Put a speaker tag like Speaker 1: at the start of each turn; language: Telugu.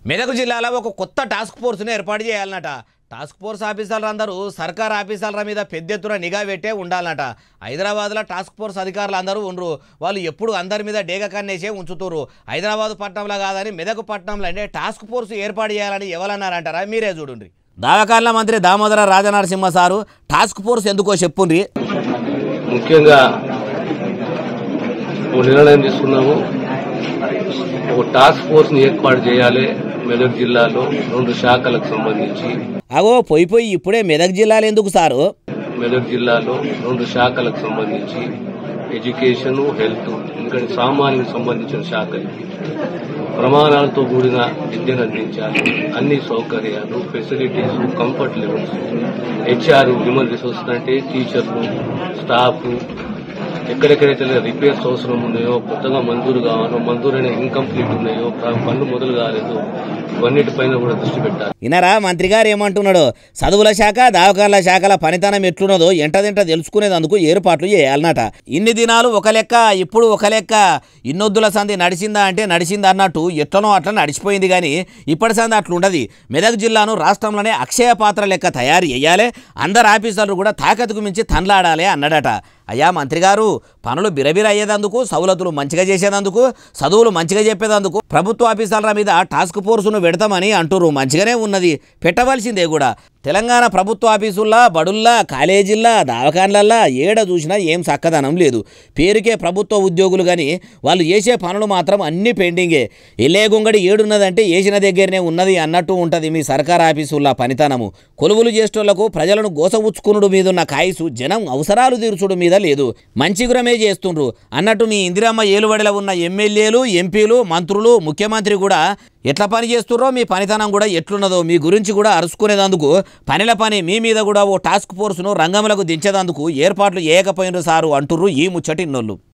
Speaker 1: మెదక్ జిల్లాలో ఒక కొత్త టాస్క్ ఫోర్స్ని ఏర్పాటు చేయాలన్నట టాస్క్ ఫోర్స్ ఆఫీసర్లు అందరూ సర్కార్ ఆఫీసర్ల మీద పెద్ద ఎత్తున నిఘా పెట్టే ఉండాలన్నట హైదరాబాద్లో టాస్క్ ఫోర్స్ అధికారులు అందరూ ఉండరు వాళ్ళు ఎప్పుడు అందరి మీద డేగ కన్నేసే ఉంచుతురు హైదరాబాద్ పట్టణంలో కాదని మెదక్ పట్టణంలో అంటే టాస్క్ ఫోర్స్ ఏర్పాటు చేయాలని ఎవరన్నారంటారా మీరే చూడండి దావకాల మంత్రి Damodara Rajanarasimha sir task force ఎందుకో చెప్పుండ్రి
Speaker 2: ముఖ్యంగా ఒక నిర్ణయం తీసుకున్నాము ఒక టాస్క్ ఫోర్స్ ని ఏర్పాటు చేయాలి మెదక్ జిల్లాలో రెండు శాఖలకు సంబంధించి
Speaker 1: అగో పోయి పోయి ఇప్పుడే మెదక్ జిల్లాలో ఎందుకు సారు
Speaker 2: మెదక్ జిల్లాలో రెండు శాఖలకు సంబంధించి ఎడ్యుకేషన్ హెల్త్ ఎందుకంటే సామాన్యులకు సంబంధించిన శాఖలు ప్రమాణాలతో కూడిన విద్యను అందించాలి అన్ని సౌకర్యాలు facilities comfort levels HR human resources అంటే టీచర్లు స్టాఫ్ ఎక్కడెక్కడైతే రిపేర్స్ అవసరం ఉన్నాయో కొత్తగా మంజూరు కావాలో మంజూరైన ఇన్కంప్లీట్ ఉన్నాయో పనులు మొదలు కాలేదు ఇవన్నిటిపైన కూడా దృష్టి పెట్టాలి
Speaker 1: వినరా మంత్రి గారు ఏమంటున్నాడు చదువుల శాఖ దావకాల శాఖల పనితనం ఎట్లున్నదో ఎంటదింట తెలుసుకునేందుకు ఏర్పాట్లు చేయాలన్నట ఇన్ని దినాలు ఒక లెక్క ఇప్పుడు ఒక లెక్క ఇన్నొద్దుల సంధి నడిచిందా అంటే నడిచిందా అన్నట్టు ఎట్లనో అట్లా నడిచిపోయింది కానీ ఇప్పటి సంది అట్లుండదు మెదక్ జిల్లాను రాష్ట్రంలోనే అక్షయ పాత్ర లెక్క తయారు చేయాలి అందరు ఆఫీసర్లు కూడా తాకత్తుకు మించి తన్లాడాలి అన్నాడట అయ్యా మంత్రి గారు పనులు బిరబిర అయ్యేదందుకు సౌలతులు మంచిగా చేసేదందుకు చదువులు మంచిగా చెప్పేదందుకు ప్రభుత్వ ఆఫీసర్ల మీద టాస్క్ ఫోర్సును పెడతామని అంటున్నారు మంచిగానే ఉన్నది పెట్టవలసిందే కూడా తెలంగాణ ప్రభుత్వ ఆఫీసుల్లా బడుల్లా కాలేజీల్లా దావకాన్లల్లా ఏడ చూసినా ఏం చక్కదనం లేదు పేరుకే ప్రభుత్వ ఉద్యోగులు కానీ వాళ్ళు చేసే పనులు మాత్రం అన్ని పెండింగే ఎల్లే గుంగడి ఏడున్నదంటే వేసిన దగ్గరనే ఉన్నది అన్నట్టు ఉంటుంది మీ సర్కార్ ఆఫీసుల్లా పనితనము కొలువులు చేసేటోళ్లకు ప్రజలను గోసవుచ్చుకునుడు మీద ఉన్న కాయసు జనం అవసరాలు తీర్చుడు మీద లేదు మంచిగురమే చేస్తుండ్రు అన్నట్టు మీ ఇందిరమ్మ ఏలుబడిలో ఉన్న ఎమ్మెల్యేలు ఎంపీలు మంత్రులు ముఖ్యమంత్రి కూడా ఎట్లా పని చేస్తుర్రో మీ పనితనం కూడా ఎట్లున్నదో మీ గురించి కూడా అరుచుకునేదందుకు పనిల పని మీ మీద కూడా ఓ టాస్క్ ఫోర్స్ను రంగంలోకి దించేదందుకు ఏర్పాట్లు చేయకపోయినరు సారు అంటుర్రు ఈ ముచ్చటిన్నోళ్ళు